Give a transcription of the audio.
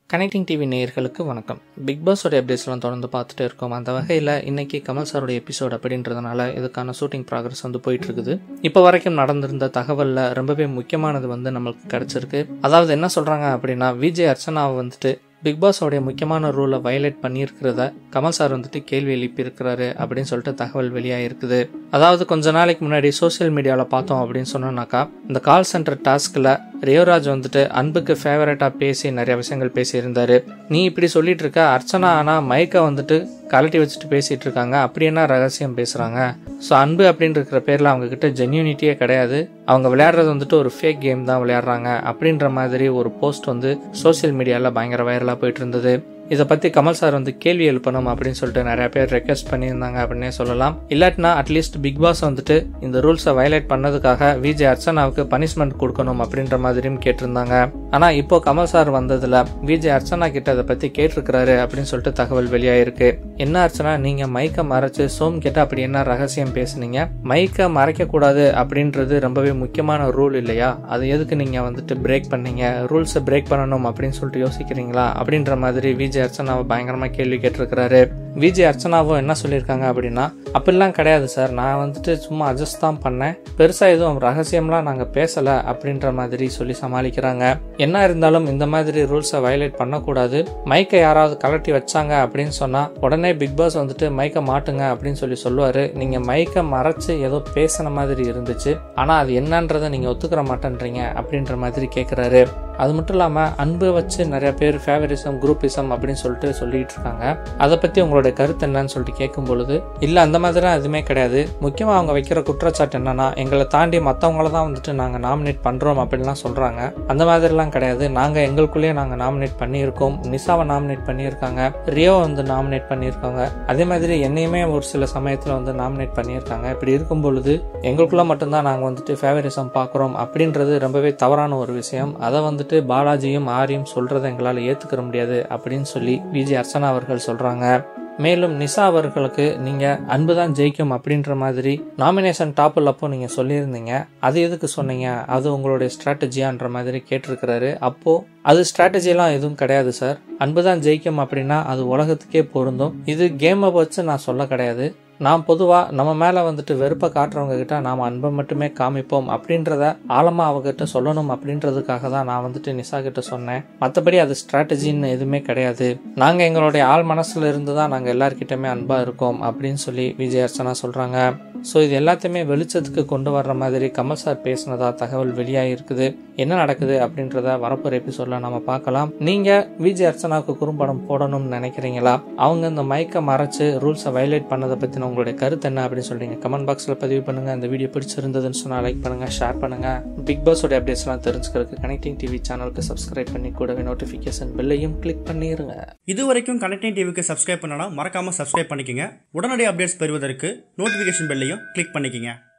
connecting TV நேயர்களுக்கு வணக்கம் big பாஸோட அப்டேட்ஸ்லாம் தொடர்ந்து பார்த்துட்டு இருக்கோம் அந்த வகையில் இன்னைக்கு கமல் சாரோட எபிசோட் அப்படின்றதுனால இதுக்கான ஷூட்டிங் ப்ராக்ரஸ் வந்து போயிட்டு இருக்குது இப்போ வரைக்கும் நடந்திருந்த தகவலில் ரொம்பவே முக்கியமானது வந்து நம்மளுக்கு கிடைச்சிருக்கு அதாவது என்ன சொல்கிறாங்க அப்படின்னா விஜய் அர்ச்சனாவை வந்துட்டு பிக் பாஸோடைய முக்கியமான ரூலை வயலேட் பண்ணியிருக்கிறத கமல் சார் வந்துட்டு கேள்வி எழுப்பியிருக்கிறாரு அப்படின்னு சொல்லிட்டு தகவல் வெளியாகிருக்குது அதாவது கொஞ்ச நாளைக்கு முன்னாடி சோஷியல் மீடியாவில் பார்த்தோம் அப்படின்னு சொன்னோம்னாக்கா இந்த கால் சென்டர் டாஸ்கில் ரியோராஜ் வந்துட்டு அன்புக்கு ஃபேவரட்டாக பேசி நிறைய விஷயங்கள் பேசியிருந்தாரு நீ இப்படி சொல்லிட்டு இருக்க அர்ச்சனா ஆனால் மைக்கை வந்துட்டு கலட்டி வச்சுட்டு பேசிட்டு இருக்காங்க அப்படி என்ன ரகசியம் பேசுகிறாங்க ஸோ அன்பு அப்படின்னு இருக்கிற பேரில் அவங்க கிட்ட ஜென்யூனிட்டியே கிடையாது அவங்க விளையாடுறது வந்துட்டு ஒரு ஃபேக் கேம் தான் விளையாடுறாங்க அப்படின்ற மாதிரி ஒரு போஸ்ட் வந்து சோஷியல் மீடியாவில் பயங்கர வைரலாக போயிட்டு இருந்தது இதை பற்றி கமல் சார் வந்து கேள்வி எழுப்பணும் அப்படின்னு சொல்லிட்டு நிறைய பேர் ரெக்வஸ்ட் பண்ணியிருந்தாங்க அப்படின்னே சொல்லலாம் இல்லாட்டினா அட்லீஸ்ட் பிக் பாஸ் வந்துட்டு இந்த ரூல்ஸை வயலேட் பண்ணதுக்காக விஜய் அர்ச்சனாவுக்கு பனிஷ்மெண்ட் கொடுக்கணும் அப்படின்ற மாதிரியும் கேட்டிருந்தாங்க ஆனால் இப்போ கமல் சார் வந்ததில் விஜய் அர்ச்சனா கிட்ட அதை பற்றி கேட்டிருக்கிறாரு அப்படின்னு சொல்லிட்டு தகவல் வெளியாயிருக்கு என்ன அர்ச்சனா நீங்கள் மைக்கை மறைச்சு சோம் கிட்ட அப்படி என்ன ரகசியம் பேசுனீங்க மைக்கை மறைக்கக்கூடாது அப்படின்றது ரொம்பவே முக்கியமான ரூல் இல்லையா அது எதுக்கு நீங்கள் வந்துட்டு பிரேக் பண்ணீங்க ரூல்ஸை பிரேக் பண்ணணும் அப்படின்னு சொல்லிட்டு யோசிக்கிறீங்களா அப்படின்ற மாதிரி விஜய் விஜய் அர்ச்சனாவை பயங்கரமாக கேள்வி கேட்டிருக்கிறாரு விஜய் அர்ச்சனாவும் என்ன சொல்லியிருக்காங்க அப்படின்னா அப்படிலாம் கிடையாது சார் நான் வந்துட்டு சும்மா அட்ஜஸ்ட் தான் பண்ணேன் பெருசாக எதுவும் ரகசியம்லாம் நாங்கள் பேசலை அப்படின்ற மாதிரி சொல்லி சமாளிக்கிறாங்க என்ன இருந்தாலும் இந்த மாதிரி ரூல்ஸை வயலேட் பண்ணக்கூடாது மைக்கை யாராவது கலட்டி வச்சாங்க அப்படின்னு சொன்னால் உடனே பிக் பாஸ் வந்துட்டு மைக்கை மாட்டுங்க அப்படின்னு சொல்லி சொல்லுவார் நீங்கள் மைக்கை மறைச்சு ஏதோ பேசின மாதிரி இருந்துச்சு ஆனால் அது என்னன்றதை நீங்கள் ஒத்துக்கிற மாட்டேன்றீங்க அப்படின்ற மாதிரி கேட்குறாரு அது மட்டும் இல்லாமல் அன்பை வச்சு நிறைய பேர் ஃபேவரிசம் குரூப்பிசம் அப்படின்னு சொல்லிட்டு சொல்லிட்டு இருக்காங்க அதை பற்றி உங்களோட கருத்து என்னன்னு சொல்லிட்டு கேட்கும் பொழுது இல்லை அந்த மாதிரிலாம் எதுவுமே கிடையாது முக்கியமாக அவங்க வைக்கிற குற்றச்சாட்டு என்னன்னா எங்களை தாண்டி மற்றவங்கள தான் வந்துட்டு நாங்கள் நாமினேட் பண்ணுறோம் அப்படின்லாம் சொல்கிறாங்க அந்த மாதிரிலாம் கிடையாது நாங்கள் எங்களுக்குள்ளேயே நாங்கள் நாமினேட் பண்ணியிருக்கோம் நிசாவை நாமினேட் பண்ணியிருக்காங்க ரியோ வந்து நாமினேட் பண்ணியிருக்காங்க அதே மாதிரி என்னையுமே ஒரு சில சமயத்தில் வந்து நாமினேட் பண்ணியிருக்காங்க இப்படி இருக்கும் பொழுது எங்களுக்குள்ள மட்டும்தான் நாங்கள் வந்துட்டு ஃபேவரிசம் பார்க்குறோம் அப்படின்றது ரொம்பவே தவறான ஒரு விஷயம் அதை வந்து வந்துட்டு பாலாஜியும் ஆரியும் சொல்றதை எங்களால் ஏற்றுக்கிற முடியாது அப்படின்னு சொல்லி விஜய் அர்ச்சனா அவர்கள் சொல்றாங்க மேலும் நிசா அவர்களுக்கு நீங்க அன்பு தான் ஜெயிக்கும் அப்படின்ற மாதிரி நாமினேஷன் டாப்பில் அப்போ நீங்க சொல்லியிருந்தீங்க அது எதுக்கு சொன்னீங்க அது உங்களுடைய ஸ்ட்ராட்டஜியான்ற மாதிரி கேட்டிருக்கிறாரு அப்போ அது ஸ்ட்ராட்டஜிலாம் எதுவும் கிடையாது சார் அன்பு தான் ஜெயிக்கும் அப்படின்னா அது உலகத்துக்கே பொருந்தும் இது கேமை வச்சு நான் சொல்ல கிடையாது நாம் பொதுவாக நம்ம மேலே வந்துட்டு வெறுப்பை காட்டுறவங்க கிட்ட நாம் அன்பை மட்டுமே காமிப்போம் அப்படின்றத ஆழமாக அவங்ககிட்ட சொல்லணும் அப்படின்றதுக்காக தான் நான் வந்துட்டு நிசா கிட்ட சொன்னேன் மற்றபடி அது ஸ்ட்ராட்டஜின்னு எதுவுமே கிடையாது நாங்கள் எங்களுடைய ஆள் மனசில் இருந்து தான் நாங்கள் எல்லாருக்கிட்டமே அன்பாக இருக்கோம் அப்படின்னு சொல்லி விஜய் அர்ச்சனா சொல்கிறாங்க ஸோ இது எல்லாத்தையுமே வெளிச்சத்துக்கு கொண்டு வர்ற மாதிரி கமல் சார் பேசினதா தகவல் வெளியாகி இருக்குது என்ன நடக்குது அப்படின்றத வரப்போற எபிசோட்ல நம்ம பார்க்கலாம் நீங்க விஜய் அர்ச்சனாவுக்கு குறும்படம் போடணும்னு நினைக்கிறீங்களா அவங்க இந்த மைக்கை மறைச்சு ரூல்ஸை வயலேட் பண்ணதை பத்தின உங்களுடைய கருத்து என்ன அப்படின்னு சொல்றீங்க கமெண்ட் பாக்ஸ்ல பதிவு பண்ணுங்க இந்த வீடியோ பிடிச்சிருந்ததுன்னு சொன்னா லைக் பண்ணுங்க ஷேர் பண்ணுங்க பிக் பாஸோட அப்டேட்ஸ்லாம் தெரிஞ்சுக்கிறதுக்கு கனெக்டிங் டிவி சேனலுக்கு சப்ஸ்கிரைப் பண்ணி கூடவே நோட்டிஃபிகேஷன் பெல்லையும் கிளிக் பண்ணிருங்க இது வரைக்கும் கனெக்டிங் டிவிக்கு சப்ஸ்கிரைப் பண்ணனா மறக்காம சப்ஸ்கிரைப் பண்ணிக்கங்க உடனடி அப்டேட்ஸ் பெறுவதற்கு நோட்டிஃபிகேஷன் பெல்லையும் கிளிக் பண்ணிக்கங்க